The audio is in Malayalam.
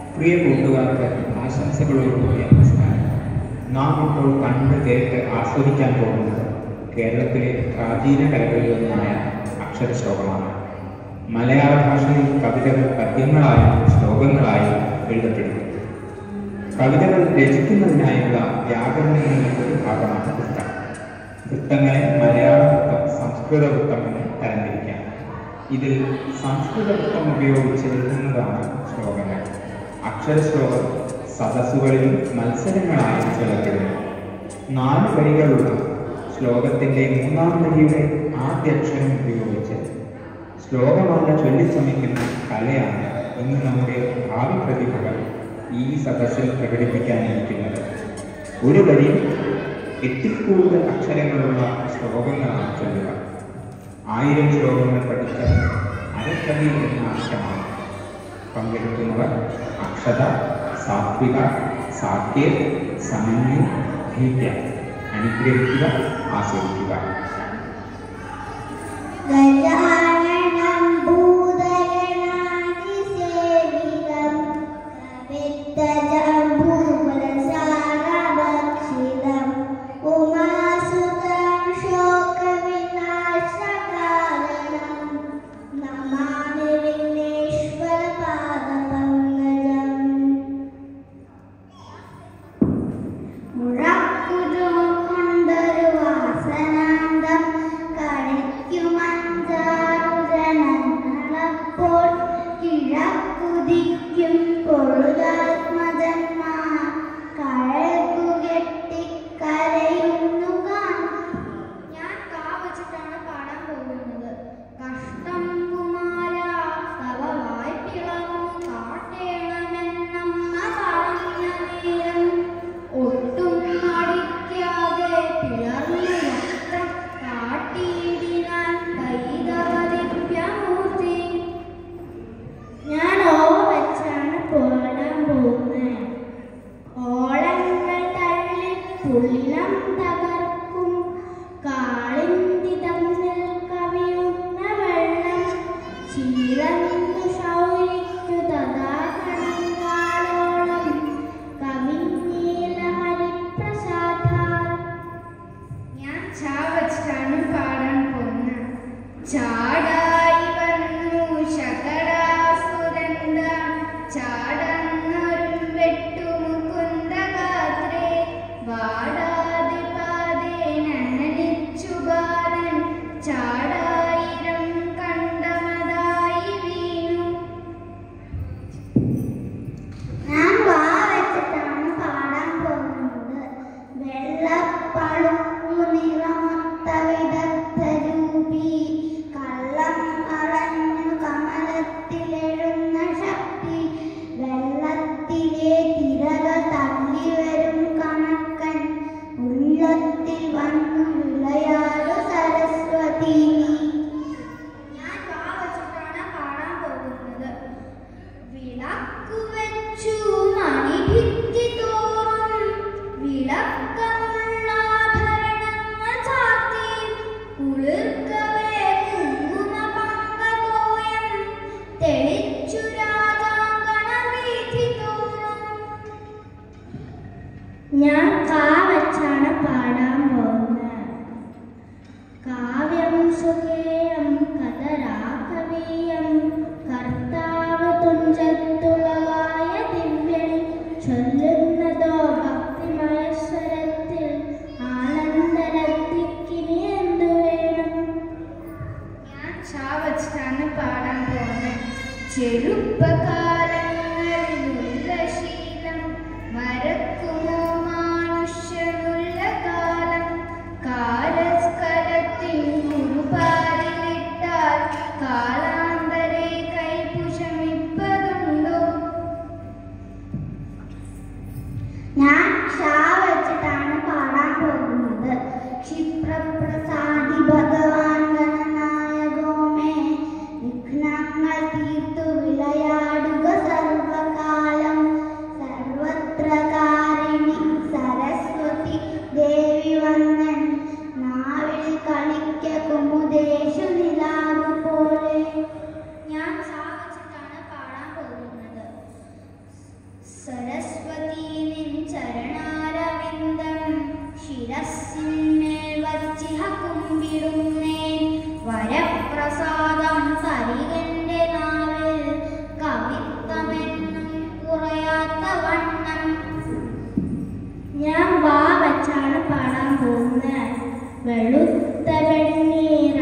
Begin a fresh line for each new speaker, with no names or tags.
പ്രിയ കൂട്ടുകാർക്ക് ആശംസകളോടുകൂടിയ നമസ്കാരം നാം ഇപ്പോൾ കണ്ട് കേട്ട് ആസ്വദിക്കാൻ പോകുന്നത് കേരളത്തിലെ പ്രാചീന കലകളിൽ ഒന്നായ അക്ഷരശ്ലോകമാണ് മലയാള ഭാഷയിൽ കവിതകൾ പദ്യങ്ങളായും ശ്ലോകങ്ങളായും എഴുതപ്പെടുന്നു കവിതകൾ രചിക്കുന്നതിനായുള്ള വ്യാകരണങ്ങളുടെ ഒരു ഭാഗമാണ് വൃത്തം വൃത്തങ്ങളെ മലയാള വൃത്തം സംസ്കൃത വൃത്തം എന്ന് തരംതിരിക്കാം ഇതിൽ സംസ്കൃത വൃത്തം ഉപയോഗിച്ച് എഴുതുന്നതാണ് ശ്ലോകങ്ങൾ അക്ഷരശ്ലോകം സദസ്സുകളിലും മത്സരങ്ങളായും ചൊല്ലപ്പെടുന്നു നാല് വരികളുള്ള ശ്ലോകത്തിന്റെ മൂന്നാം വരിയുടെ ആദ്യ അക്ഷരം ഉപയോഗിച്ച് ശ്ലോകമാല ചൊല്ലിച്ചമിക്കുന്ന കലയാണ് ഇന്ന് നമ്മുടെ ഭാവി പ്രതിഭകൾ ഈ സദസ്സിൽ പ്രകടിപ്പിക്കാനിരിക്കുന്നത് ഒരു വരി എട്ടിൽ കൂടുതൽ അക്ഷരങ്ങളുള്ള ശ്ലോകങ്ങളാണ് ചൊല്ലുക ആയിരം ശ്ലോകങ്ങൾ പഠിച്ച അരക്കവി എന്ന അർത്ഥമാണ് പങ്കെടുക്കുന്നവർ അക്ഷത സാത്വിക സാത്യ സമന്വയ ഭീത്യ അനുഗ്രഹിക്കുക ആസ്വദിക്കുക
ഗജാനനം ഭൂതഗണാതിസേവിതം വിത്തജംബൂഫലസാരഭക്ഷിതം ഉമാസുതം ശോകവിനാശകാരണം നമാമി വിഘ്നേശ്വരപാദപങ്കജം മുഴക്കുകൊണ്ടൊരു വാസനാന്തം കളിക്കുമഞ്ചാറുജനങ്ങളപ്പോൾ കിഴക്കുതിക്കും പൊഴുതാത്മജന്മാർ കഴകു കെട്ടിക്കരയുന്നു ഞാൻ കാ വെച്ചിട്ടാണ് പാടാൻ പോകുന്നത് കഷ്ടം കുമാര തവ വായ്പിളർന്നു കാട്ടേണമെന്നമ്മ പറഞ്ഞ നേരം ഒട്ടും മടിക്കാതെ പിളർന്നു രക്തം കാട്ടിയിടിനാൻ കൈതവദിപ്യമൂർത്തി ഞാൻ ഓവ വെച്ചാണ് പോരാൻ പോകുന്നത് ഓളങ്ങൾ തള്ളി പുള്ളം തകർക്കും കാളിന്തി തമ്മിൽ കവിയുന്ന വെള്ളം ചീളന്നു ശൗരിക്കു തഥാ കണങ്കാലോളം കവിഞ്ഞീല ഹരിപ്രസാദാൽ ഞാൻ ചാ വെച്ചിട്ടാണ് പാടാൻ പോകുന്നത് ചാടായി വന്നു ശകടാസുരന്ത ചാടന്നൊരു വെട്ടുമുകുന്ദഗാത്രേ വാടാതെ പാതേ നനലിച്ചു ബാലൻ ചാടായിരം കണ്ടമതായി വീണു ഞാൻ വാ വെച്ചിട്ടാണ് പാടാൻ പോകുന്നത് വെള്ളപ്പളുപ്പു നിറമൊത്ത വിദഗ്ധരൂപി കള്ളം അറഞ്ഞു കമലത്തിലെഴുന്ന ശക്തി വെള്ളത്തിലെ തിരകൾ തള്ളി വരും കണക്കൻ ഉള്ളത്തിൽ വന്നു വിളയാടു സരസ്വതി ഞാൻ വാ വെച്ചിട്ടാണ് പാടാൻ പോകുന്നത് വിളക്കു വെച്ചു മണിഭിത്തി തോറും വിളക്കമുള്ള ആഭരണങ്ങൾ ചാർത്തി കുളിർക്കവേ കുങ്കുമ പങ്കതോയം തെളിച്ചു രാജാങ്കണ വീഥി തോറും ഞാൻ കാ വെച്ചാണ് പാടാൻ പോകുന്നത് കാവ്യം സുഖേയം കഥരാകവീയം കർത്താവ് തുഞ്ചത്തുളവായ ദിവ്യൻ ചൊല്ലുന്നതോ ഭക്തിമയസ്വരത്തിൽ ആനന്ദരത്തിക്കിനി എന്തു വേണം ഞാൻ ചാ വെച്ചിട്ടാണ് പാടാൻ പോകുന്നത് ചെറുപ്പകാലങ്ങളിലുള്ള ശീലം മറക്കുമോ മാണ പാടിയിടുന്നേൻ വരപ്രസാദം തരികന്റെ നാവിൽ കവിത്വമെന്നും കുറയാത്ത വണ്ണം ഞാൻ വാ വച്ചാണ് പാടാൻ പോകുന്നത് വെളുത്ത വെണ്ണീർ